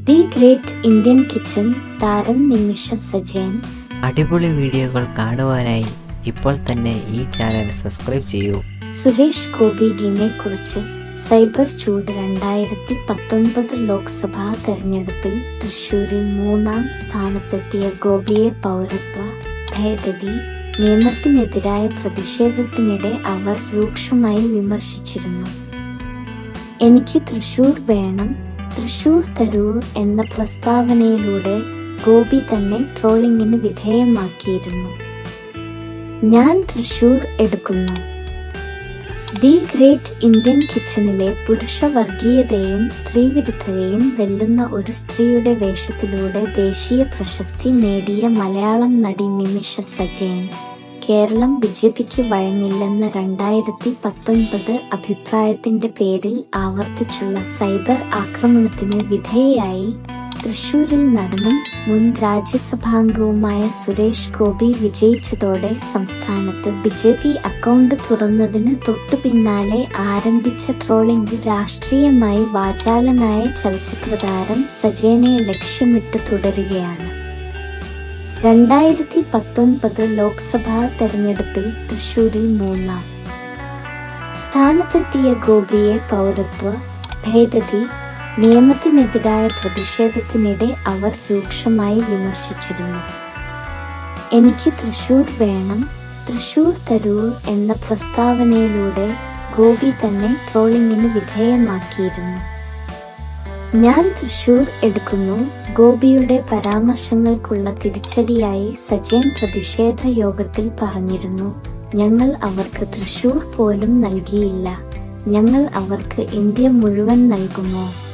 the great Indian kitchen താരം നിമിഷ സജയൻ അടിപൊളി വീഡിയോകൾ കാണുവാനായി ഇപ്പോൾ തന്നെ ഈ ചാനൽ സബ്സ്ക്രൈബ് ചെയ്യൂ സുരേഷ് ഗോപിയെ കുറിച്ച് സൈബർ ചൂട് രണ്ടായിരത്തി പത്തൊൻപത് ലോക്സഭാ തെരഞ്ഞെടുപ്പിൽ തൃശൂരിൽ മൂന്നാം സ്ഥാനത്തെത്തിയ ഗോപിയെ പൗരത്വ ഭേദഗതി നിയമത്തിനെതിരായ പ്രതിഷേധത്തിനിടെ അവർ രൂക്ഷമായി വിമർശിച്ചിരുന്നു എനിക്ക് തൃശൂർ വേണം തൃശൂർ തരൂ എന്ന പ്രസ്താവനയിലൂടെ ഗോപി തന്നെ ട്രോളിംഗിന് വിധേയമാക്കിയിരുന്നു ഞാൻ തൃശൂർ എടുക്കുന്നു ദി ഗ്രേറ്റ് ഇന്ത്യൻ കിച്ചണിലെ പുരുഷ വർഗീയതയും സ്ത്രീവിരുദ്ധതയും വെല്ലുന്ന ഒരു സ്ത്രീയുടെ വേഷത്തിലൂടെ ദേശീയ പ്രശസ്തി നേടിയ മലയാളം നടി നിമിഷ സജയൻ കേരളം ബി ജെ പിക്ക് വഴങ്ങില്ലെന്ന രണ്ടായിരത്തി പത്തൊൻപത് അഭിപ്രായത്തിന്റെ പേരിൽ ആവർത്തിച്ചുള്ള സൈബർ ആക്രമണത്തിന് വിധേയയായി തൃശൂരിൽ നടനും മുൻ രാജ്യസഭാംഗവുമായ സുരേഷ് ഗോപി വിജയിച്ചതോടെ സംസ്ഥാനത്ത് ബി ജെ പി അക്കൗണ്ട് തുറന്നതിന് തൊട്ടു പിന്നാലെ ആരംഭിച്ച ട്രോളിംഗ് രാഷ്ട്രീയമായി വാചാലനായ ചലച്ചിത്രതാരം സജയനെ ലക്ഷ്യമിട്ട് തുടരുകയാണ് രണ്ടായിരത്തി പത്തൊൻപത് ലോക്സഭാ തെരഞ്ഞെടുപ്പിൽ തൃശൂരിൽ മൂന്നാം സ്ഥാനത്തെത്തിയ ഗോപിയെ പൗരത്വ ഭേദഗതി നിയമത്തിനെതിരായ പ്രതിഷേധത്തിനിടെ അവർ രൂക്ഷമായി വിമർശിച്ചിരുന്നു എനിക്ക് തൃശൂർ വേണം തൃശൂർ തരൂ എന്ന പ്രസ്താവനയിലൂടെ ഗോപി തന്നെ ട്രോളിംഗിന് വിധേയമാക്കിയിരുന്നു ഞാൻ തൃശൂർ എടുക്കുന്നു ഗോപിയുടെ പരാമർശങ്ങൾക്കുള്ള തിരിച്ചടിയായി സജയൻ പ്രതിഷേധ യോഗത്തിൽ പറഞ്ഞിരുന്നു ഞങ്ങൾ അവർക്ക് തൃശൂർ പോലും നൽകിയില്ല ഞങ്ങൾ അവർക്ക് ഇന്ത്യ മുഴുവൻ നൽകുമോ